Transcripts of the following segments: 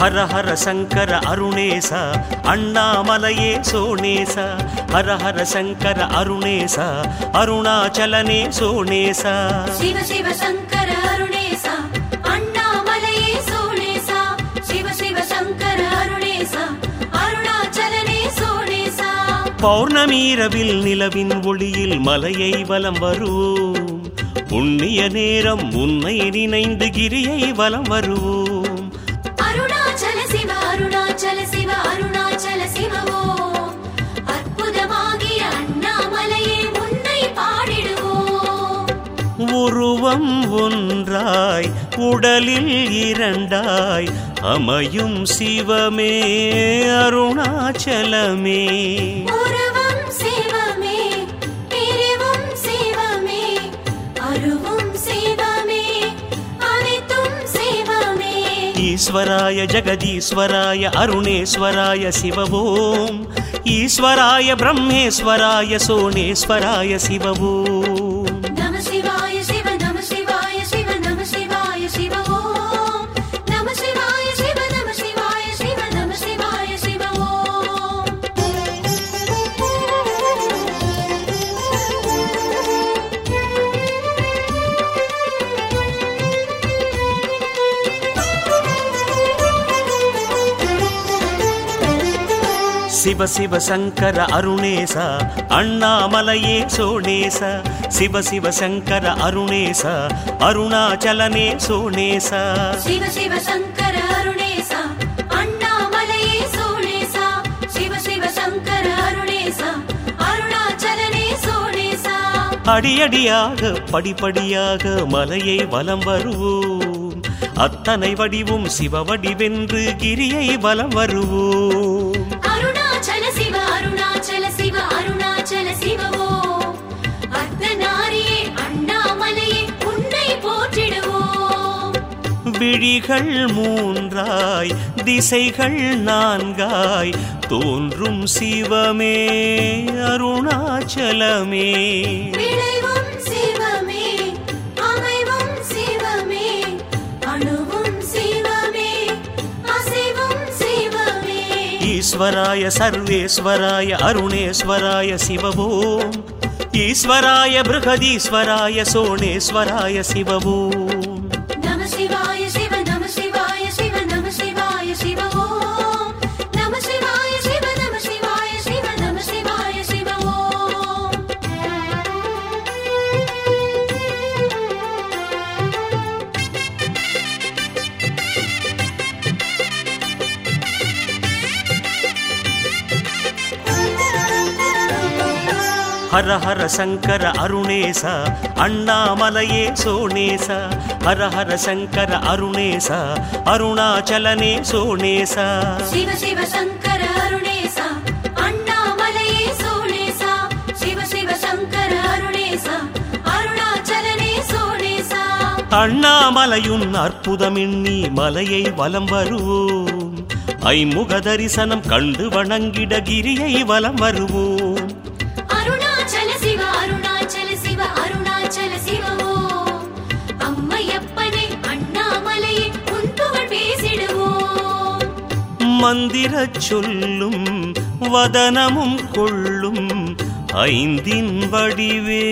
ஹர ஹர சங்கர அருணேச அண்ணாமலையே சோனேச ஹர ஹர சங்கர அருணேச அருணாச்சலனே சோனேச சிவ சிவ சங்கர அருணேசா அண்ணாமலையே சோனேசா சிவ சிவ சங்கர அருணேசா அருணாச்சலனே சோனேசா பௌர்ணமீரவில் நிலவின் ஒளியில் மலையை வலம் வருவோம் புண்ணிய நேரம் உன்னை நினைந்து கிரியை வலம் வருவோம் அருணாச்சல சிவ அருணாச்சல சிவ அருணாச்சல சிவவோ அற்புதமாகிய அண்ணாமலையே உன்னை பாடிடுவோம் உருவம் ஒன்றாய் உடலில் இரண்டாய் அமையும் சிவமே அருணாச்சலமே உருவம் சிவமே பிரிவும் சிவமே அருவும் சிவமே அனைத்தும் சிவமே ஈஸ்வராய ஜெகதீஸ்வராய அருணேஸ்வராய சிவவோம் ஈஸ்வராய பிரம்மேஸ்வராய சோனேஸ்வராய சிவவோம் நம சிவாய சிவ நம சிவாய சிவ நம சிவாய சிவ ஓம் நம சிவாய சிவ நம சிவாய சிவ நம சிவாய சிவ ஓம் சிவ சிவ சங்கர அருணேச அண்ணாமலையே சோனேச சிவ சிவ சங்கர அருணேச அருணாச்சலனே சோனேச சிவ சிவ சங்கர அருணேசா அண்ணாமலையே சோனேசா சிவ சிவ சங்கர அருணேசா அருணாச்சலனே சோனேசா அடியடியாக படிப்படியாக மலையை வலம் வருவோம் அத்தனை வடிவும் சிவ வடிவென்று கிரியை வலம் வருவோம் அருணாச்சல சிவ அருணாச்சல சிவ அருணாச்சல சிவவோ அர்த்தநாரியே அண்ணாமலையே உன்னை போற்றிடுவோம் விழிகள் மூன்றாய் திசைகள் நான்காய் தோன்றும் சிவமே அருணாச்சலமே விளைவும் சிவமே அமைவும் சிவமே அணுவும் சிவமே அசைவும் சிவமே ஈஸ்வராய சர்வேஸ்வராய அருணேஸ்வராய சிவவோம் ஈஸ்வராய பிருகதீஸ்வராய சோணேஸ்வராய சிவவோம் நம சிவாய சிவ நம சிவாய சிவ நம சிவாய சிவ ஓம் நம சிவாய சிவ நம சிவாய சிவ நம சிவாய சிவ ஓம் ஹர ஹர சங்கர அருணேச அண்ணாமலையே சோனேச ஹர ஹர சங்கர அருணேச அருணாச்சலனே சோனேச சிவ சிவ சங்கர அருணேசா அண்ணாமலையே சோனேசா சிவ சிவ சங்கர அருணேசா அருணாச்சலனே சோனேசா அண்ணாமலையுன் அற்புதமின்னி மலையை வலம் வருவோம் ஐமுக தரிசனம் கண்டு வணங்கிட கிரியை வலம் வருவோம் அருணாச்சல சிவ அருணாச்சல சிவ அருணாச்சல சிவ ஓம் அம்மையப்பனே அண்ணாமலையே உன் புகழ் பேசிடுவோம் மந்திரச் சொல்லும் வதனமும் கொள்ளும் ஐந்தின் வடிவே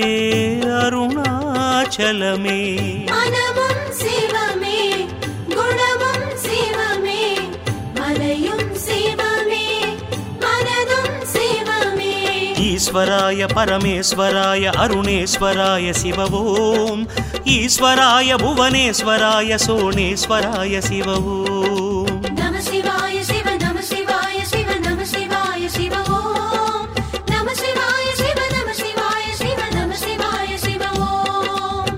அருணாச்சலமே மனமும் சிவமே குணமும் சிவமே மலையும் சிவமே மனதும் சிவமே ஈஸ்வராய பரமேஸ்வராய அருணேஸ்வராய சிவவோம் ஈஸ்வராய புவனேஸ்வராய சோனேஸ்வராய சிவவோம் நம சிவாய சிவ நம சிவாய சிவ நம சிவாய சிவ ஓம் நம சிவாய சிவ நம சிவாய சிவ நம சிவாய சிவ ஓம்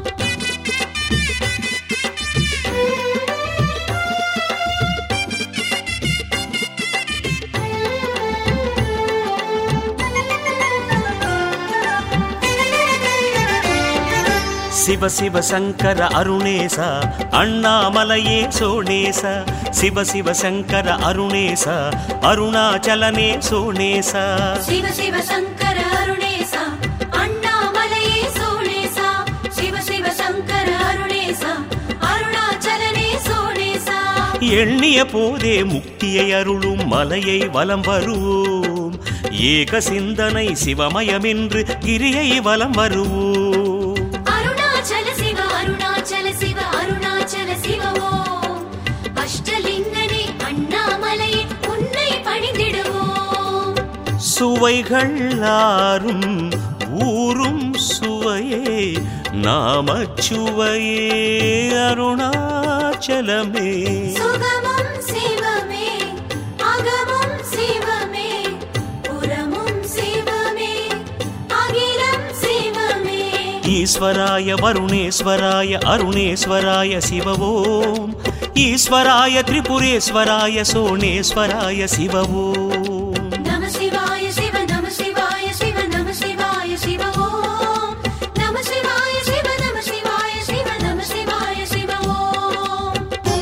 சிவ சிவ சங்கர அருணேச அண்ணாமலையே சோனேச சிவ சிவ சங்கர அருணேச அருணாச்சலனே சோனேச சிவ சிவ சங்கர அருணேசா அண்ணாமலையே சோனேசா சிவ சிவ சங்கர அருணேசா அருணாச்சலனே சோனேசா எண்ணிய போதே முக்தியை அருளும் மலையை வலம் வருவோம் ஏக சிந்தனை சிவமயமென்று கிரியை வலம் வருவோம் அருணாச்சல சிவ அருணாச்சல சிவ அருணாச்சல சிவ ஓம் அஷ்டலிங்கனே அண்ணாமலையே உன்னை பணிந்திடுவோம் சுவைகள் ஆறும் ஊரும் சுவையே நாமச்சுவையே அருணாச்சலமே சுகமும் சிவமே அகமும் சிவமே புறமும் சிவமே அகிலம் சிவமே ஈஸ்வராய வருணேஸ்வராய அருணேஸ்வராய சிவவோம் ஈஸ்வராய திரிபுரேஸ்வராய சோணேஸ்வராய சிவவோம் நம சிவாய சிவ நம சிவாய சிவ நம சிவாய சிவ ஓம் நம சிவாய சிவ நம சிவாய சிவ நம சிவாய சிவ ஓம்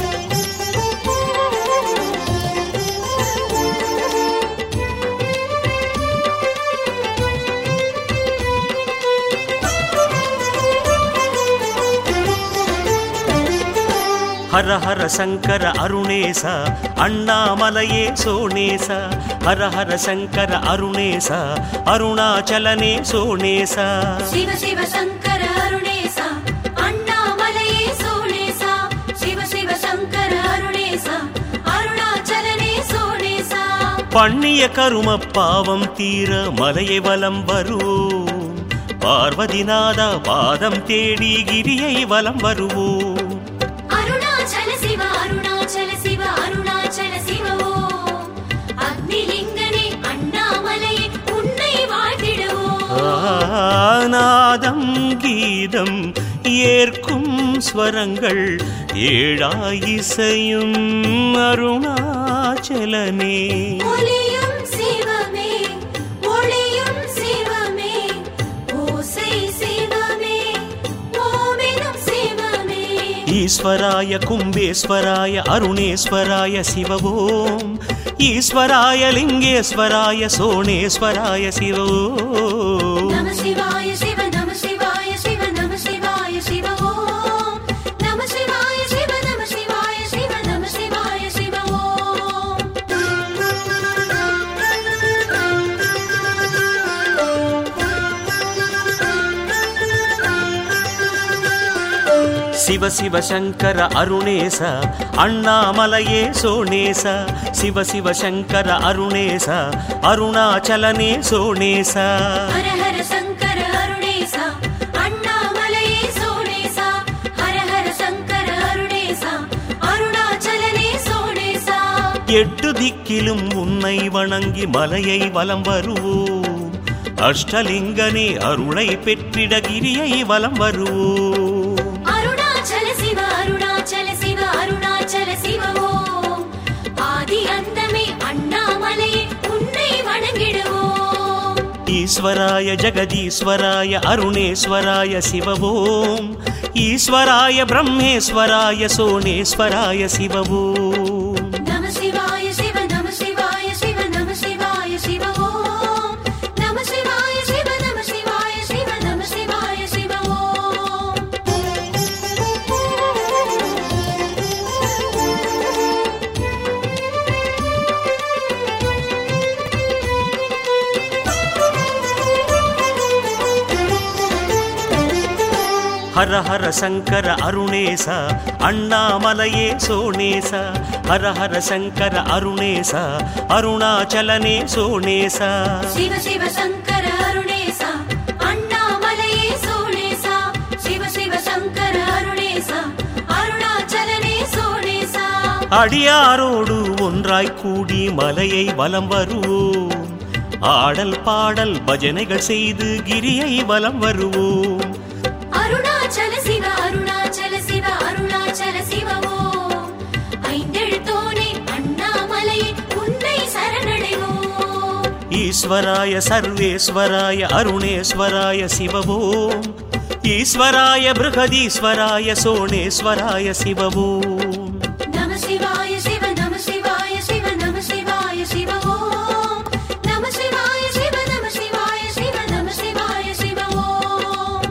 ஹர ஹர சங்கர அருணேச அண்ணாமலையே சோணேச ஹர ஹர சங்கர அருணேச அருணாச்சலனே சோணேச சிவ சிவ சங்கர அருணேசா அண்ணாமலையே சோழேசா சிவ சிவ சங்கர அருணேசா அருணாச்சலனே சோழேசா பண்ணிய கரும பாவம் தீர மலையை வலம் வருவோம் பார்வதிநாதா பாதம் தேடி கிரியை வலம் வருவோம் அருணாச்சல சிவ அருணாச்சல சிவ அருணாச்சல சிவ ஓம் அக்னிலிங்கனே அண்ணாமலையே உன்னை வாழ்த்திடுவோம் ஆநாதம் கீதம் ஏற்கும் ஸ்வரங்கள் ஏழாயிசையும் அருணாச்சலனே ஒளியும் சிவமே ஒளியும் சிவமே ஓசை சிவமே ஓமெனும் சிவமே ஈஸ்வராய கும்பேஸ்வராய அருணேஸ்வராய சிவவோம் ஈஸ்வராய லிங்கேஸ்வராய சோணேஸ்வராய சிவவோம் நம சிவாய சிவ நம சிவாய சிவ நம சிவாய சிவ ஓம் நம சிவாய சிவ நம சிவாய சிவ நம சிவாய சிவ ஓம் சிவ சிவ சங்கர அருணேச அண்ணாமலையே சோணேச சிவ சிவ சங்கர அருணேச அருணாச்சலனே சோணேச ஹர ஹர சங்கர அருணேசா அண்ணாமலையே சோழேசா ஹர ஹர சங்கர அருணேசா அருணாச்சலனே சோழேசா எட்டு திக்கிலும் உன்னை வணங்கி மலையை வலம் வருவோம் அஷ்டலிங்கனே அருளை பெற்றிட கிரியை வலம் வருவோம் அருணாச்சல சிவ அருணாச்சல சிவ அருணாச்சல சிவ ஓம் ஆதி அந்தமே அண்ணாமலையே உன்னை வணங்கிடுவோம் ஈஸ்வராய ஜெகதீஸ்வராய அருணேஸ்வராய சிவவோம் ஈஸ்வராய பிரம்மேஸ்வராய சோணேஸ்வராய சிவவோம் நம சிவாய சிவ நம சிவாய சிவ நம சிவாய சிவ ஓம் நம சிவாய சிவ நம சிவாய சிவ நம சிவாய சிவ ஓம் ஹர ஹர சங்கர அருணேச அண்ணாமலையே சோணேச ஹர ஹர சங்கர அருணேச அருணாச்சலனே சோணேச சிவ சிவ சங்கர அருணேசா அண்ணாமலையே சோழேசா சிவ சிவ சங்கர அருணேசா அருணாச்சலனே சோழேசா அடியாரோடு ஒன்றாய் கூடி மலையை வலம் வருவோம் ஆடல் பாடல் பஜனைகள் செய்து கிரியை வலம் வருவோம் அருணாச்சல சிவ அருணாச்சல சிவ அருணாச்சல சிவ ஓம் ஐந்தெழுத்தோனே அண்ணாமலையே உன்னை சரணடைவோம் ஈஸ்வராய சர்வேஸ்வராய அருணேஸ்வராய சிவவோம் ஈஸ்வராய பிருகதீஸ்வராய சோணேஸ்வராய சிவவோம் நம சிவாய சிவ நம சிவாய சிவ நம சிவாய சிவ ஓம் நம சிவாய சிவ நம சிவாய சிவ நம சிவாய சிவ ஓம்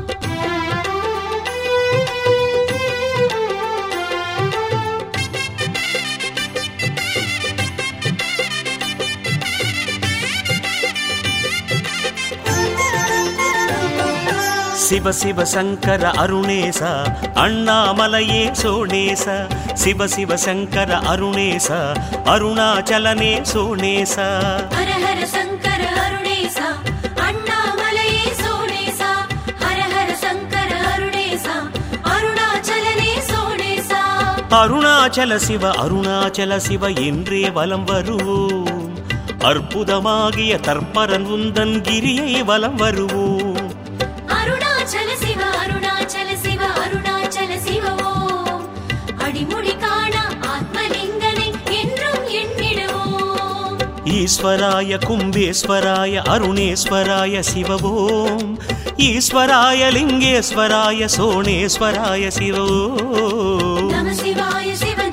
சிவ சிவ சங்கர அருணேச அண்ணாமலையே சோணேச சிவ சிவ சங்கர அருணேச அருணாச்சலனே சோணேச ஹர ஹர சங்கர அருணேசா அண்ணாமலையே சோனேசா ஹர ஹர சங்கர அருணேசா அருணாச்சலனே சோனேசா அருணாச்சல சிவ அருணாச்சல சிவ என்றே வலம் வருவோம் அற்புதமாகிய தற்பரன் உந்தன் கிரியை வலம் வருவோம் அருணாச்சல சிவ அருணாச்சல சிவ அருணாச்சல சிவ ஓம் அடிமுடி காண ஆத்மலிங்கனை என்றும் எண்ணிடுவோம் ஈஸ்வராய கும்பேஸ்வராய அருணேஸ்வராய சிவவோம் ஈஸ்வராய லிங்கேஸ்வராய சோணேஸ்வராய சிவோம் நம சிவாய சிவ